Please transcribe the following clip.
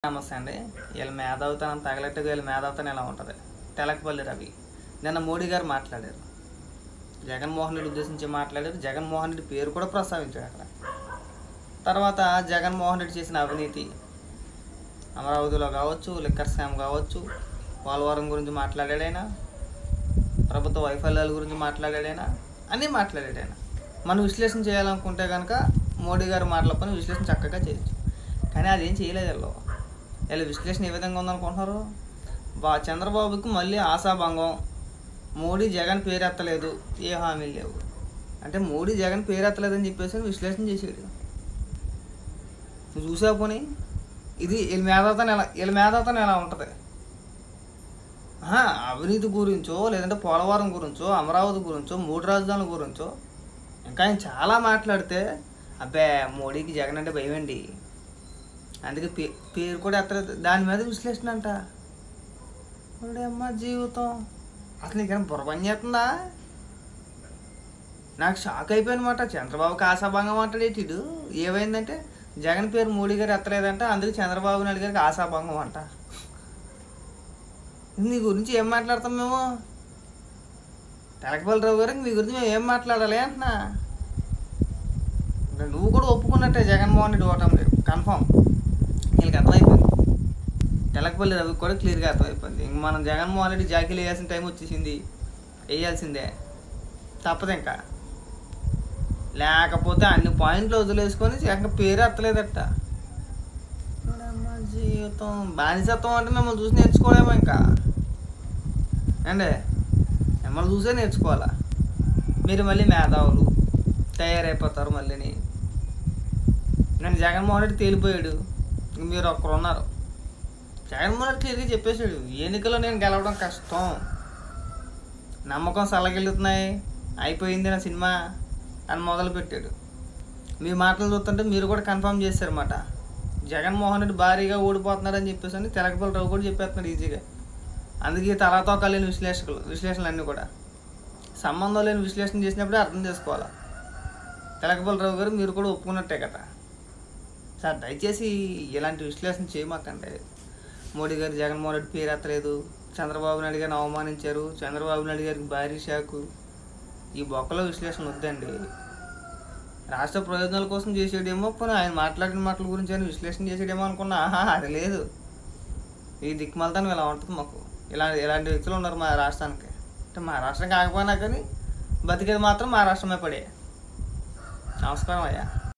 సమస్య అండి వీళ్ళ మేధావితనం తగలట్టుగా వీళ్ళ మేధావితనం ఎలా ఉంటుంది తెలకపల్లి రవి నిన్న మోడీ గారు మాట్లాడారు జగన్మోహన్ రెడ్డి ఉద్దేశించి మాట్లాడారు జగన్మోహన్ రెడ్డి పేరు కూడా ప్రస్తావించాడు అక్కడ తర్వాత జగన్మోహన్ రెడ్డి చేసిన అవినీతి అమరావతిలో కావచ్చు లిక్కర్ స్కామ్ కావచ్చు పోలవరం గురించి మాట్లాడాడైనా ప్రభుత్వ వైఫల్యాల గురించి మాట్లాడాడైనా అన్నీ మాట్లాడాడైనా మనం విశ్లేషణ చేయాలనుకుంటే కనుక మోడీ గారు మాటల పని విశ్లేషణ చక్కగా చేయొచ్చు కానీ అదేం చేయలేదు వీళ్ళు వీళ్ళ విశ్లేషణ ఏ విధంగా ఉందనుకుంటున్నారు బా చంద్రబాబుకి మళ్ళీ ఆశాభంగం మోడీ జగన్ పేరెత్తలేదు ఏ హామీలు లేవు అంటే మోడీ జగన్ పేరెత్తలేదని చెప్పేసి విశ్లేషణ చేసాడు నువ్వు చూసా పోనీ ఇది వీళ్ళ మేధాతనం ఎలా వీళ్ళ మేధాతనం ఎలా ఉంటుంది ఆహా, అవినీతి గురించో లేదంటే పోలవరం గురించో అమరావతి గురించో మూడు రాజధానుల గురించో ఇంకా ఆయన చాలా మాట్లాడితే అబ్బే మోడీకి జగన్ అంటే భయం అండి అందుకే పే పేరు కూడా ఎత్తలేదు దాని మీద విశ్లేషణ అంట అమ్మ జీవితం అసలు నీకైనా బుర్ర పని చేస్తుందా నాకు షాక్ అయిపోయినమాట చంద్రబాబుకి ఆశాభంగం మాట్లాడేటిడు ఏమైందంటే జగన్ పేరు మోడీ గారు ఎత్తలేదంట అందుకే చంద్రబాబు నాయుడు గారికి ఆశాభంగం అంట నీ గురించి ఏం మాట్లాడతాం మేము తెలకపల్లి రావు గారికి మీ గురించి మేము ఏం మాట్లాడాలి అంటున్నా ఇంకా నువ్వు కూడా ఒప్పుకున్నట్టే జగన్మోహన్ రెడ్డి ఓటం లేదు కన్ఫామ్ వీళ్ళకి అర్థమైపోయింది తెలకపల్లి రవి కూడా క్లియర్గా అర్థమైపోయింది ఇంక మనం జగన్మోహన్ రెడ్డి జాకీలు వేయాల్సిన టైం వచ్చేసింది వేయాల్సిందే తప్పదు ఇంకా లేకపోతే అన్ని పాయింట్లు వదిలేసుకొని ఇంకా పేరు ఎత్తలేదట చూడమ్మా జీవితం బానిసత్వం అంటే మిమ్మల్ని చూసి నేర్చుకోలేమో ఇంకా అండి మిమ్మల్ని చూసే నేర్చుకోవాలా మీరు మళ్ళీ మేధావులు తయారైపోతారు మళ్ళీని నేను జగన్మోహన్ రెడ్డి తేలిపోయాడు ఇంక మీరు ఒక్కరు ఉన్నారు జగన్మోహన్ రెడ్డి క్లియర్గా చెప్పేశాడు ఎన్నికల్లో నేను గెలవడం కష్టం నమ్మకం సలగిల్లుతున్నాయి అయిపోయింది నా సినిమా అని మొదలు పెట్టాడు మీ మాటలు చూస్తుంటే మీరు కూడా కన్ఫర్మ్ చేశారన్నమాట జగన్మోహన్ రెడ్డి భారీగా ఓడిపోతున్నాడని చెప్పేసి అని తెలకపల్లి రావు కూడా చెప్పేస్తున్నాడు ఈజీగా అందుకే తలాతో కలిగిన విశ్లేషకులు విశ్లేషణలు అన్నీ కూడా సంబంధం లేని విశ్లేషణ చేసినప్పుడే అర్థం చేసుకోవాలి తెలకపల్లి రావు గారు మీరు కూడా ఒప్పుకున్నట్టే కదా సార్ దయచేసి ఇలాంటి విశ్లేషణ చేయమాకండి మోడీ గారు జగన్మోహన్ రెడ్డి పేరు ఎత్తలేదు చంద్రబాబు నాయుడు గారిని అవమానించారు చంద్రబాబు నాయుడు గారికి భారీ షాకు ఈ బొక్కలో విశ్లేషణ వద్దండి రాష్ట్ర ప్రయోజనాల కోసం చేసేడేమో పోనీ ఆయన మాట్లాడిన మాటల గురించి ఆయన విశ్లేషణ చేసేడేమో అనుకున్నా ఆహా అది లేదు ఈ దిక్కుమలతాను ఇలా ఉంటుంది మాకు ఇలాంటి ఇలాంటి వ్యక్తులు ఉన్నారు మా రాష్ట్రానికి అంటే మా రాష్ట్రం కాకపోయినా కానీ బతికేది మాత్రం మా రాష్ట్రమే పడే నమస్కారం అయ్యా